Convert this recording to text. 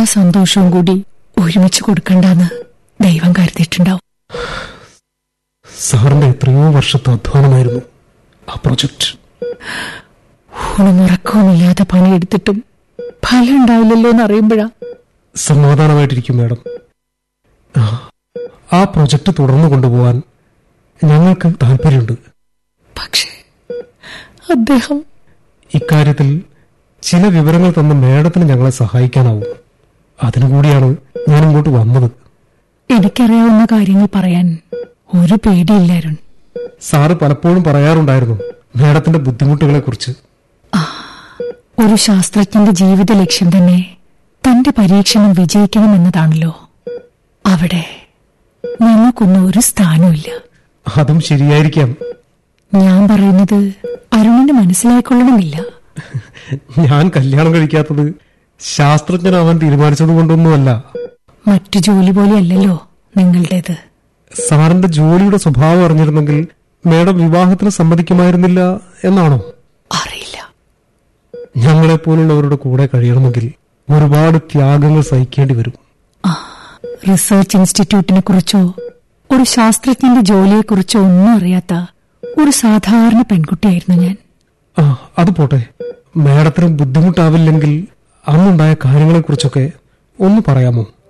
എല്ലാ സന്തോഷവും കൂടി ഒരുമിച്ച് കൊടുക്കണ്ടെന്ന് ദൈവം കരുതിയിട്ടുണ്ടാവും സാറിന്റെ എത്രയോ വർഷത്തെ അധ്വാനമായിരുന്നു ആ പ്രൊജക്ട് ഊണുമുറക്കവുമില്ലാതെ പണിയെടുത്തിട്ടും ഫലം ഉണ്ടാവില്ലല്ലോ എന്ന് അറിയുമ്പോഴാ സമാധാനമായിട്ടിരിക്കും മാഡം ആ, ആ പ്രൊജക്ട് തുടർന്നു കൊണ്ടുപോകാൻ ഞങ്ങൾക്ക് താല്പര്യമുണ്ട് പക്ഷേ അദ്ദേഹം ഇക്കാര്യത്തിൽ ചില വിവരങ്ങൾ തന്ന മേഡത്തിന് ഞങ്ങളെ സഹായിക്കാനാവും അതിനുകൂടിയാണ് ഞാൻ ഇങ്ങോട്ട് വന്നത് എനിക്കറിയാവുന്ന കാര്യങ്ങൾ പറയാൻ ഒരു പേടിയില്ല അരുൺ സാറ് പലപ്പോഴും പറയാറുണ്ടായിരുന്നു മേഡത്തിന്റെ ബുദ്ധിമുട്ടുകളെ കുറിച്ച് ഒരു ശാസ്ത്രജ്ഞന്റെ ജീവിത ലക്ഷ്യം തന്നെ തന്റെ പരീക്ഷണം വിജയിക്കണം എന്നതാണല്ലോ അവിടെ ഞങ്ങൾക്കൊന്നും ഒരു സ്ഥാനമില്ല അതും ശരിയായിരിക്കാം ഞാൻ പറയുന്നത് അരുണിന് മനസ്സിലായിക്കൊള്ളണമെന്നില്ല ഞാൻ കല്യാണം കഴിക്കാത്തത് ശാസ്ത്രജ്ഞനാവാൻ തീരുമാനിച്ചത് കൊണ്ടൊന്നുമല്ല മറ്റു ജോലി പോലെയല്ലല്ലോ നിങ്ങളുടേത് സാറിന്റെ ജോലിയുടെ സ്വഭാവം അറിഞ്ഞിരുന്നെങ്കിൽ മേഡം വിവാഹത്തിന് സമ്മതിക്കുമായിരുന്നില്ല എന്നാണോ അറിയില്ല ഞങ്ങളെപ്പോലുള്ളവരുടെ കൂടെ കഴിയണമെങ്കിൽ ഒരുപാട് ത്യാഗങ്ങൾ സഹിക്കേണ്ടി വരും റിസർച്ച് ഇൻസ്റ്റിറ്റ്യൂട്ടിനെ കുറിച്ചോ ഒരു ശാസ്ത്രജ്ഞന്റെ ജോലിയെക്കുറിച്ചോ ഒന്നും അറിയാത്ത ഒരു സാധാരണ പെൺകുട്ടിയായിരുന്നു ഞാൻ ആ അത് പോട്ടെ മേഡത്തിന് ബുദ്ധിമുട്ടാവില്ലെങ്കിൽ അന്നുണ്ടായ കാര്യങ്ങളെക്കുറിച്ചൊക്കെ ഒന്ന് പറയാമോ